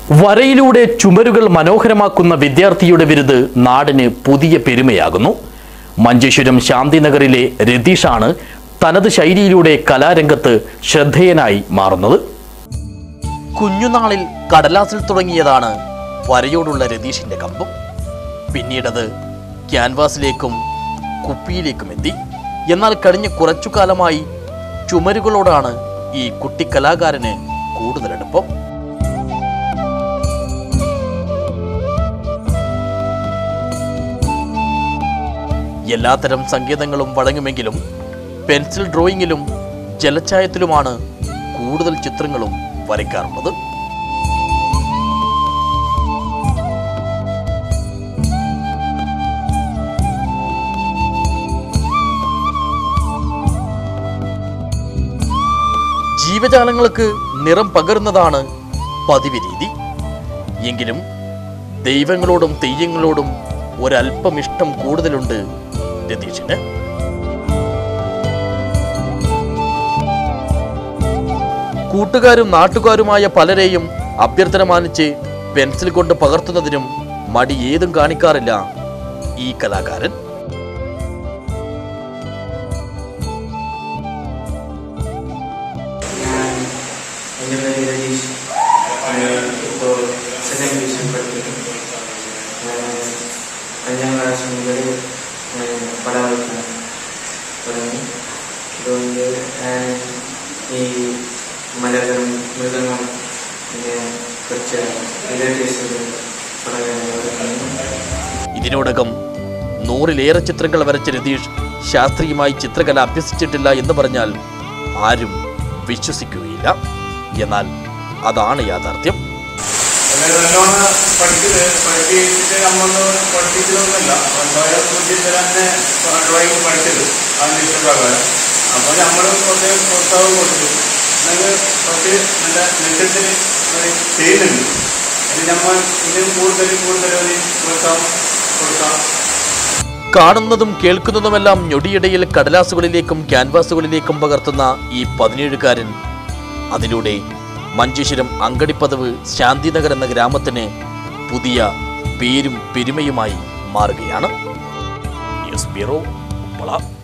വരയിലൂടെ ചുമരുകൾ മനോഹരമാക്കുന്ന വിദ്യാർത്ഥിയുടെ വിരുത് നാടിന് പുതിയ പെരുമയാകുന്നു മഞ്ചേശ്വരം ശാന്തിനഗറിലെ രതീഷാണ് തനത് ശൈലിയിലൂടെ കലാരംഗത്ത് ശ്രദ്ധേയനായി മാറുന്നത് കുഞ്ഞുനാളിൽ കടലാസിൽ തുടങ്ങിയതാണ് വരയോടുള്ള രതീഷിന്റെ കമ്പം പിന്നീടത് ക്യാൻവാസിലേക്കും കുപ്പിയിലേക്കും എത്തി എന്നാൽ കഴിഞ്ഞ കുറച്ചു കാലമായി ചുമരുകളോടാണ് ഈ കുട്ടി കലാകാരന് കൂടുതലെടുപ്പം എല്ലാത്തരം സങ്കേതങ്ങളും വഴങ്ങുമെങ്കിലും പെൻസിൽ ഡ്രോയിങ്ങിലും ജലച്ചായത്തിലുമാണ് കൂടുതൽ ചിത്രങ്ങളും വരയ്ക്കാറുള്ളത് ജീവജാലങ്ങൾക്ക് നിറം പകരുന്നതാണ് പതിവ് രീതി എങ്കിലും ദൈവങ്ങളോടും തെയ്യങ്ങളോടും ഒരല്പം ഇഷ്ടം കൂടുതലുണ്ട് രതീഷിന് കൂട്ടുകാരും നാട്ടുകാരുമായ പലരെയും അഭ്യർത്ഥന മാനിച്ച് പെൻസിൽ കൊണ്ട് പകർത്തുന്നതിനും മടി ഏതും കാണിക്കാറില്ല ഈ കലാകാരൻ ഞാൻ എൻ്റെ പേര് രതീഷ് ഇപ്പോൾ സെക്കൻഡ് ഡിവിഷൻ പഠിക്കുന്നു ഞാൻ അഞ്ചാം ക്ലാസ് മുതൽ ഞാൻ പടം വയ്ക്കാൻ തുടങ്ങി അതുകൊണ്ട് ഞാൻ ഈ മലകളും മൃഗങ്ങൾ പിന്നെ കുറച്ച് റിലേറ്റീവ്സിൻ്റെ പടം ഇതിനോടകം നൂറിലേറെ ചിത്രങ്ങൾ വരച്ച രതീഷ് ശാസ്ത്രീയമായി ചിത്രകല അഭ്യസിച്ചിട്ടില്ല എന്ന് പറഞ്ഞാൽ ആരും വിശ്വസിക്കുകയില്ല എന്നാൽ അതാണ് യാഥാർത്ഥ്യം അങ്ങനെ നല്ലോണം പഠിച്ചത് പഠിപ്പിച്ചിട്ട് നമ്മളൊന്ന് പഠിപ്പിച്ചതൊന്നുമില്ല സ്വയം ബുദ്ധിയിൽ തന്നെ ഡ്രോയിങ് പഠിച്ചത് അതിൻ്റെ ഇഷ്ടപ്രകാരം അപ്പോൾ നമ്മൾ കുറച്ച് പ്രോത്സാഹനം കൊടുത്തു എന്നാൽ കുറച്ച് നല്ല മെച്ചത്തിന് ചെയ്യുന്നുണ്ട് അത് നമ്മൾ ഇതിന് കൂടുതൽ കൂടുതൽ ഒരു പ്രോത്സാഹം കൊടുക്കാം കാണുന്നതും കേൾക്കുന്നതുമെല്ലാം ഞൊടിയിടയിൽ കടലാസുകളിലേക്കും ക്യാൻവാസുകളിലേക്കും പകർത്തുന്ന ഈ പതിനേഴുകാരൻ അതിലൂടെ മഞ്ചേശ്വരം അങ്കടിപ്പതവ് ശാന്തിനഗർ എന്ന ഗ്രാമത്തിന് പുതിയ പേരും പെരുമയുമായി മാറുകയാണ് ന്യൂസ് ബ്യൂറോ ഉപ്പള